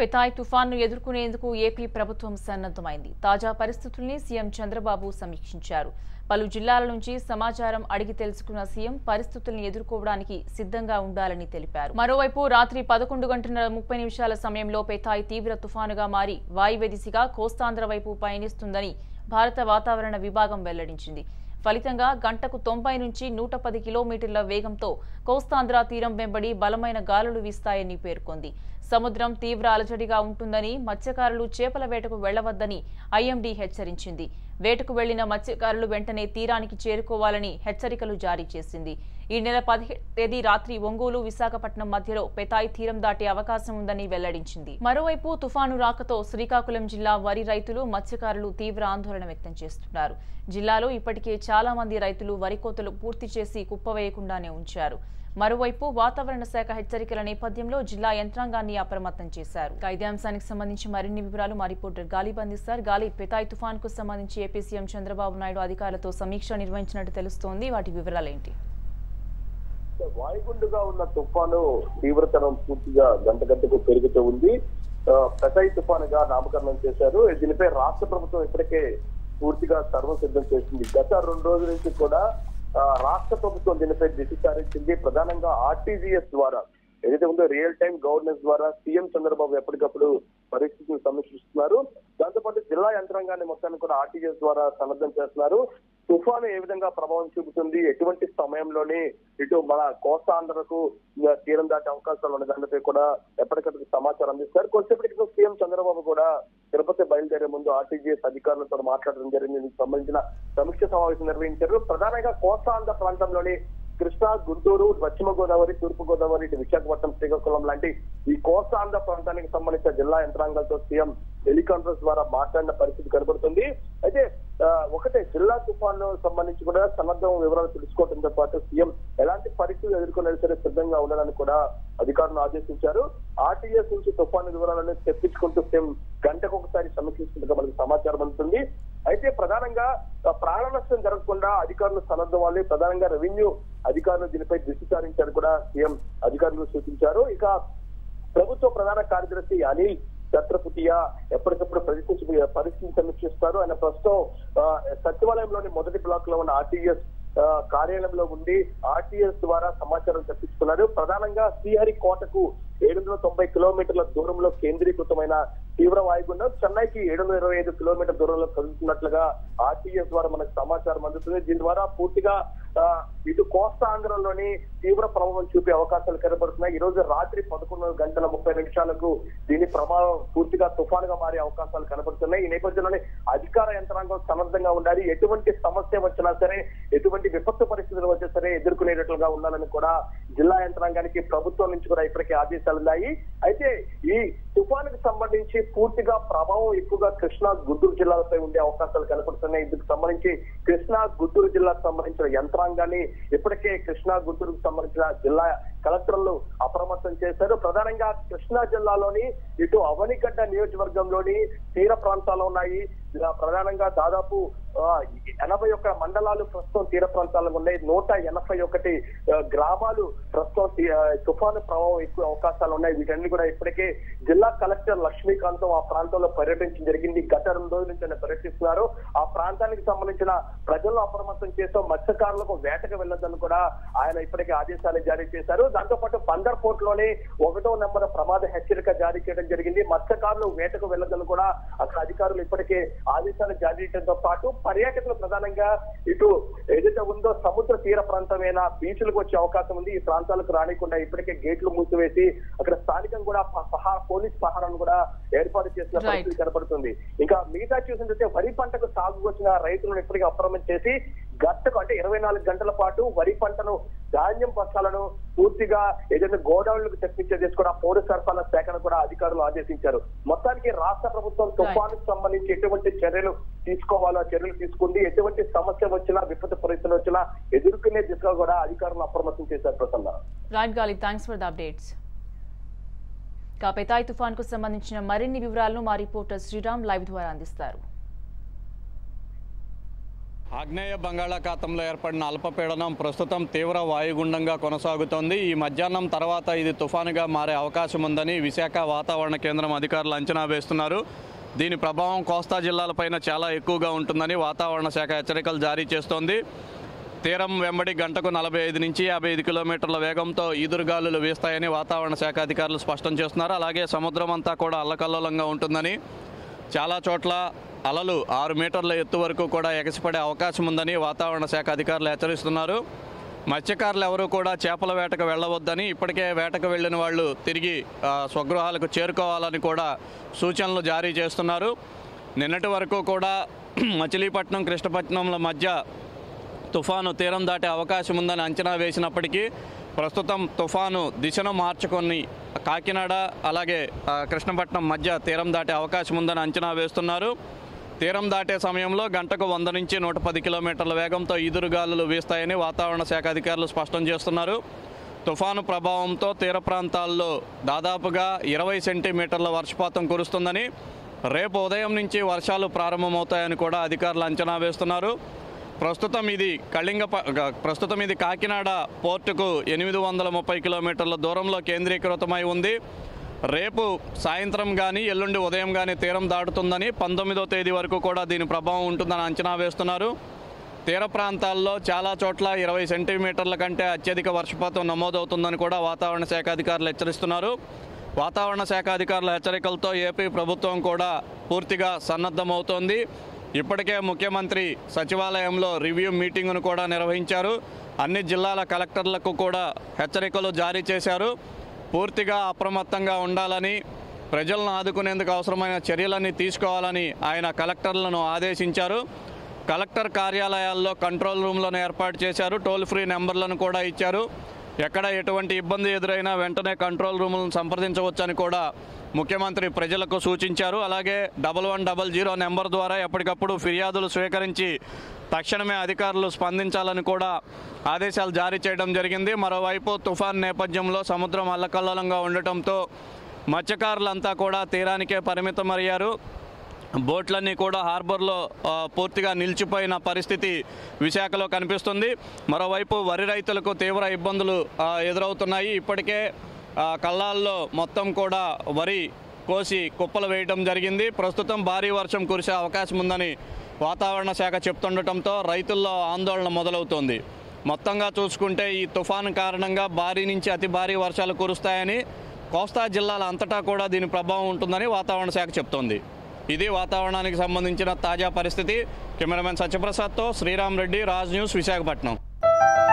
పెతాయ్ తుఫాన్ను ఎదుర్కొనేందుకు ఏపీ ప్రభుత్వం సన్నద్ధమైంది తాజా పరిస్థితుల్ని సీఎం చంద్రబాబు సమీక్షించారు పలు జిల్లాల నుంచి సమాచారం అడిగి తెలుసుకున్న సీఎం పరిస్థితుల్ని ఎదుర్కోవడానికి సిద్ధంగా ఉండాలని తెలిపారు మరోవైపు రాత్రి పదకొండు గంటల ముప్పై నిమిషాల సమయంలో పెతాయ్ తీవ్ర తుఫానుగా మారి వాయువ్య దిశగా కోస్తాంధ్ర వైపు పయనిస్తుందని భారత వాతావరణ విభాగం వెల్లడించింది ఫలితంగా గంటకు తొంభై నుంచి నూట పది కిలోమీటర్ల వేగంతో కోస్తాంధ్ర తీరం వెంబడి బలమైన గాలులు వీస్తాయని పేర్కొంది సముద్రం తీవ్ర అలజడిగా ఉంటుందని మత్స్యకారులు చేపల వేటకు వెళ్లవద్దని ఐఎండీ హెచ్చరించింది వేటకు వెళ్లిన మత్స్యకారులు వెంటనే తీరానికి చేరుకోవాలని హెచ్చరికలు జారీ చేసింది ఈ నెల పదిహేడు తేదీ రాత్రి ఒంగోలు విశాఖపట్నం మధ్యలో పెతాయి తీరం దాటే అవకాశం ఉందని వెల్లడించింది మరోవైపు తుఫాను రాకతో శ్రీకాకుళం జిల్లా వరి రైతులు మత్స్యకారులు తీవ్ర ఆందోళన వ్యక్తం చేస్తున్నారు జిల్లాలో ఇప్పటికే చాలా మంది రైతులు వరి కోతలు పూర్తి చేసి కుప్పవేయకుండానే ఉంచారు మరోవైపు వాతావరణ శాఖ హెచ్చరికల నేపథ్యంలో జిల్లా యంత్రాంగాన్ని అప్రమత్తం చేశారు ఇక ఇదే అంశానికి సంబంధించి మరిన్ని వివరాలు మా రిపోర్టర్ గాలి బంధిస్తారు గాలి పెతాయ్ తుఫాన్ కు సంబంధించి ఏపీ సీఎం చంద్రబాబు నాయుడు అధికారులతో సమీక్ష నిర్వహించినట్టు తెలుస్తోంది వాటి వివరాలేంటి వాయుగుండుగా ఉన్న తుఫాను తీవ్రతరం పూర్తిగా గంట గంటకు పెరుగుతూ ఉంది ఆ, పెతాయి తుఫానుగా నామకరణం చేశారు దీనిపై రాష్ట్ర ప్రభుత్వం ఇప్పటికే పూర్తిగా సర్వం సిద్ధం చేసింది గత రెండు రోజుల నుంచి కూడా ఆ, రాష్ట్ర ప్రభుత్వం దీనిపై దృష్టి సారించింది ప్రధానంగా ఆర్టీజీఎస్ ద్వారా ఏదైతే ఉందో రియల్ టైం గవర్నెన్స్ ద్వారా సీఎం చంద్రబాబు ఎప్పటికప్పుడు పరిస్థితిని సమీక్షిస్తున్నారు దాంతోపాటు జిల్లా యంత్రాంగాన్ని మొత్తాన్ని కూడా ఆర్టీజీఎస్ ద్వారా సన్నద్ధం చేస్తున్నారు తుఫాను ఏ విధంగా ప్రభావం చూపుతుంది ఎటువంటి సమయంలోనే ఇటు మన కోస్తాంధ్రకు ఆ, తీరం దాటే అవకాశాలు ఉన్న దానిపై కూడా ఎప్పటికప్పుడు సమాచారం అందిస్తారు కొద్దిసేపటి క్రితం సీఎం చంద్రబాబు కూడా తిరుపతి బయలుదేరే ముందు ఆర్టీజీఎస్ అధికారులతో మాట్లాడడం జరిగింది దీనికి సంబంధించిన సమీక్ష సమావేశం నిర్వహించారు ప్రధానంగా కోస్తాంధ్ర ప్రాంతంలోని కృష్ణా గుంటూరు పశ్చిమ గోదావరి తూర్పు గోదావరి ఇటు విశాఖపట్నం శ్రీకాకుళం లాంటి ఈ కోస్తాంధ్ర ప్రాంతానికి సంబంధించిన జిల్లా యంత్రాంగాలతో సీఎం టెలికాన్ఫరెన్స్ ద్వారా మాట్లాడిన పరిస్థితి కనబడుతుంది అయితే ఆ, ఒకటే జిల్లా తుఫాను సంబంధించి కూడా సన్నద్ధం వివరాలు తెలుసుకోవడంతో పాటు సీఎం ఎలాంటి పరిస్థితులు ఎదుర్కొనే సరే సిద్ధంగా ఉండడానికి కూడా అధికారులను ఆదేశించారు ఆర్టీఎస్ నుంచి తుఫాను వివరాలను తెప్పించుకుంటూ సీఎం గంటకు ఒకసారి సమీక్షిస్తున్నట్టుగా మనకు సమాచారం అందుతుంది అయితే ప్రధానంగా ఆ, ప్రాణ నష్టం జరగకుండా అధికారులు సన్నద్ధం ప్రధానంగా రెవెన్యూ అధికారులు దీనిపై దృష్టి సారించారు కూడా సీఎం అధికారులు సూచించారు ఇక ప్రభుత్వ ప్రధాన కార్యదర్శి అనిల్ ఛత్రపుటియా ఎప్పటికప్పుడు పరిస్థితి పరిస్థితిని సమీక్షిస్తారు ఆయన ప్రస్తుతం ఆ, సచివాలయంలోని మొదటి బ్లాక్ లో ఉన్న ఆర్టీఎస్ కార్యాలయంలో ఉండి ఆర్టీఎస్ ద్వారా సమాచారం తెప్పించుకున్నారు ప్రధానంగా శ్రీహరి కోటకు ఏడు వందల తొంభై కిలోమీటర్ల దూరంలో కేంద్రీకృతమైన తీవ్ర వాయుగుండం చెన్నైకి ఏడు వందల ఇరవై ఐదు కిలోమీటర్ దూరంలో కదులుతున్నట్లుగా ఆర్టీఎస్ ద్వారా మనకు సమాచారం అందుతుంది దీని ద్వారా పూర్తిగా ఆ, ఇటు కోస్తా ఆంధ్రలోని తీవ్ర ప్రభావం చూపే అవకాశాలు కనబడుతున్నాయి ఈ రోజు రాత్రి పదకొండు గంటల ముప్పై నిమిషాలకు దీని ప్రభావం పూర్తిగా తుఫానుగా మారే అవకాశాలు కనబడుతున్నాయి ఈ నేపథ్యంలోనే అధికార యంత్రాంగం సమర్థంగా ఉండాలి ఎటువంటి సమస్య వచ్చినా సరే ఎటువంటి విపత్తు పరిస్థితులు వచ్చినా సరే ఎదుర్కొనేటట్లుగా ఉండాలని కూడా జిల్లా యంత్రాంగానికి ప్రభుత్వం నుంచి కూడా ఇప్పటికే ఆదేశాలు ఉన్నాయి అయితే ఈ తుఫానుకు సంబంధించి పూర్తిగా ప్రభావం ఎక్కువగా కృష్ణా గుంటూరు జిల్లాలపై ఉండే అవకాశాలు కనపడుతున్నాయి ఇందుకు సంబంధించి కృష్ణా గుంటూరు జిల్లాకు సంబంధించిన యంత్రాంగాన్ని ఇప్పటికే కృష్ణా గుంటూరుకు సంబంధించిన జిల్లా కలెక్టర్లు అప్రమత్తం చేశారు ప్రధానంగా కృష్ణా జిల్లాలోని ఇటు అవనిగడ్డ నియోజకవర్గంలోని తీర ప్రాంతాలు ఉన్నాయి ఇలా ప్రధానంగా దాదాపు ఆ, ఎనభై ఒక్క మండలాలు ప్రస్తుతం తీర ప్రాంతాల్లో ఉన్నాయి నూట ఎనభై ఒకటి ఆ, గ్రామాలు ప్రస్తుతం తీ- ఆ, తుఫాను ప్రభావం ఎక్కువ అవకాశాలు ఉన్నాయి వీటన్ని కూడా ఇప్పటికే జిల్లా కలెక్టర్ లక్ష్మీకాంత్ ఆ ప్రాంతంలో పర్యటించడం జరిగింది గత రెండు రోజుల నుంచి ఆయన పర్యటిస్తున్నారు ఆ ప్రాంతానికి సంబంధించిన ప్రజలను అప్రమత్తం చేస్తూ మత్స్యకారులకు వేటకు వెళ్ళొద్దని కూడా ఆయన ఇప్పటికే ఆదేశాలు జారీ చేశారు దాంతో పాటు బందర్ పోర్ట్ లోనే ఒకటో నెంబర్ ప్రమాద హెచ్చరిక జారీ చేయడం జరిగింది మత్స్యకారులు వేటకు వెళ్ళొద్దని కూడా అక్కడ అధికారులు ఇప్పటికే ఆదేశాలు జారీ చేయడంతో పాటు పర్యాటకులు ప్రధానంగా ఇటు ఏదైతే ఉందో సముద్ర తీర ప్రాంతమైన బీచ్లకు వచ్చే అవకాశం ఉంది ఈ ప్రాంతాలకు రానికుండా ఇప్పటికే గేట్లు మూసివేసి అక్కడ స్థానికంగా కూడా ప- పహా పోలీస్ పహారాన్ని కూడా ఏర్పాటు చేసిన Right. పరిస్థితి కనపడుతుంది ఇంకా మిగతా చూసినట్లయితే వరి పంటకు సాగు వచ్చిన రైతులను ఇప్పటికీ అప్రమత్తం చేసి గట్టకు అంటే ఇరవై నాలుగు గంటల పాటు వరి పంటను ధాన్యం బస్తాలను పూర్తిగా ఏదైతే గోడౌన్లకు తెప్పించేది కూడా పౌర సరఫరాల శాఖను కూడా అధికారులు ఆదేశించారు మొత్తానికి రాష్ట్ర ప్రభుత్వం తుఫానుకు సంబంధించి ఎటువంటి చర్యలు తీసుకోవాలో ఆ చర్యలు తీసుకుంది ఎటువంటి సమస్య వచ్చినా విపత్తు పరిస్థితులు వచ్చినా ఎదుర్కొనే దిశగా కూడా అధికారులు అప్రమత్తం చేశారు ప్రసన్న రైట్ గాలి థ్యాంక్స్ ఫర్ ద అప్డేట్స్ ఇక పెతాయ్ తుఫాన్ కు సంబంధించిన మరిన్ని వివరాలను మా రిపోర్టర్ శ్రీరామ్ లైవ్ ద్వారా అందిస్తారు ఆగ్నేయ బంగాళాఖాతంలో ఏర్పడిన అల్పపీడనం ప్రస్తుతం తీవ్ర వాయుగుండంగా కొనసాగుతోంది ఈ మధ్యాహ్నం తర్వాత ఇది తుఫానుగా మారే అవకాశం ఉందని విశాఖ వాతావరణ కేంద్రం అధికారులు అంచనా వేస్తున్నారు దీని ప్రభావం కోస్తా జిల్లాలపైన చాలా ఎక్కువగా ఉంటుందని వాతావరణ శాఖ హెచ్చరికలు జారీ చేస్తోంది తీరం వెంబడి గంటకు నలభై ఐదు నుంచి యాభై ఐదు కిలోమీటర్ల వేగంతో ఈదురుగాలులు వీస్తాయని వాతావరణ శాఖ అధికారులు స్పష్టం చేస్తున్నారు అలాగే సముద్రం అంతా కూడా అల్లకల్లోలంగా ఉంటుందని చాలా చోట్ల అలలు ఆరు మీటర్ల ఎత్తు వరకు కూడా ఎగసిపడే అవకాశం ఉందని వాతావరణ శాఖ అధికారులు హెచ్చరిస్తున్నారు మత్స్యకారులు ఎవరూ కూడా చేపల వేటకు వెళ్ళవద్దని ఇప్పటికే వేటకు వెళ్ళిన వాళ్ళు తిరిగి ఆ, స్వగృహాలకు చేరుకోవాలని కూడా సూచనలు జారీ చేస్తున్నారు నిన్నటి వరకు కూడా మచిలీపట్నం కృష్ణపట్నంల మధ్య తుఫాను తీరం దాటే అవకాశం ఉందని అంచనా వేసినప్పటికీ ప్రస్తుతం తుఫాను దిశను మార్చుకొని కాకినాడ అలాగే ఆ, కృష్ణపట్నం మధ్య తీరం దాటే అవకాశం ఉందని అంచనా వేస్తున్నారు తీరం దాటే సమయంలో గంటకు వంద నుంచి నూట పది కిలోమీటర్ల వేగంతో ఈదురుగాలులు వీస్తాయని వాతావరణ శాఖ అధికారులు స్పష్టం చేస్తున్నారు తుఫాను ప్రభావంతో తీర ప్రాంతాల్లో దాదాపుగా ఇరవై సెంటీమీటర్ల వర్షపాతం కురుస్తుందని రేపు ఉదయం నుంచి వర్షాలు ప్రారంభమవుతాయని కూడా అధికారులు అంచనా వేస్తున్నారు ప్రస్తుతం ఇది కళింగ ప- గ- ప్రస్తుతం ఇది కాకినాడ పోర్టుకు ఎనిమిది వందల ముప్పై కిలోమీటర్ల దూరంలో కేంద్రీకృతమై ఉంది రేపు సాయంత్రం కానీ ఎల్లుండి ఉదయం కానీ తీరం దాటుతుందని పంతొమ్మిదో తేదీ వరకు కూడా దీని ప్రభావం ఉంటుందని అంచనా వేస్తున్నారు తీర ప్రాంతాల్లో చాలా చోట్ల ఇరవై సెంటీమీటర్ల కంటే అత్యధిక వర్షపాతం నమోదవుతుందని కూడా వాతావరణ శాఖ అధికారులు హెచ్చరిస్తున్నారు వాతావరణ శాఖ అధికారుల హెచ్చరికలతో ఏపీ ప్రభుత్వం కూడా పూర్తిగా సన్నద్ధమవుతోంది ఇప్పటికే ముఖ్యమంత్రి సచివాలయంలో రివ్యూ మీటింగును కూడా నిర్వహించారు అన్ని జిల్లాల కలెక్టర్లకు కూడా హెచ్చరికలు జారీ చేశారు పూర్తిగా అప్రమత్తంగా ఉండాలని ప్రజలను ఆదుకునేందుకు అవసరమైన చర్యలన్నీ తీసుకోవాలని ఆయన కలెక్టర్లను ఆదేశించారు కలెక్టర్ కార్యాలయాల్లో కంట్రోల్ రూమ్లను ఏర్పాటు చేశారు టోల్ ఫ్రీ నెంబర్లను కూడా ఇచ్చారు ఎక్కడ ఎటువంటి ఇబ్బంది ఎదురైనా వెంటనే కంట్రోల్ రూములను సంప్రదించవచ్చని కూడా ముఖ్యమంత్రి ప్రజలకు సూచించారు అలాగే double one double zero number ద్వారా ఎప్పటికప్పుడు ఫిర్యాదులు స్వీకరించి తక్షణమే అధికారులు స్పందించాలని కూడా ఆదేశాలు జారీ చేయడం జరిగింది మరోవైపు తుఫాన్ నేపథ్యంలో సముద్రం అల్లకల్లోలంగా ఉండటంతో మత్స్యకారులంతా కూడా తీరానికే పరిమితమయ్యారు బోట్లన్నీ కూడా హార్బర్లో ఆ, పూర్తిగా నిలిచిపోయిన పరిస్థితి విశాఖలో కనిపిస్తుంది మరోవైపు వరి రైతులకు తీవ్ర ఇబ్బందులు ఆ, ఎదురవుతున్నాయి ఇప్పటికే ఆ, కళ్ళాల్లో మొత్తం కూడా వరి కోసి కుప్పలు వేయడం జరిగింది ప్రస్తుతం భారీ వర్షం కురిసే అవకాశం ఉందని వాతావరణ శాఖ చెప్తుండటంతో రైతుల్లో ఆందోళన మొదలవుతోంది మొత్తంగా చూసుకుంటే ఈ తుఫాను కారణంగా భారీ నుంచి అతి భారీ వర్షాలు కురుస్తాయని కోస్తా జిల్లాల అంతటా కూడా దీని ప్రభావం ఉంటుందని వాతావరణ శాఖ చెప్తోంది ఇది వాతావరణానికి సంబంధించిన తాజా పరిస్థితి కెమెరామెన్ సత్యప్రసాద్తో శ్రీరామ్ రెడ్డి రాజ్ న్యూస్ విశాఖపట్నం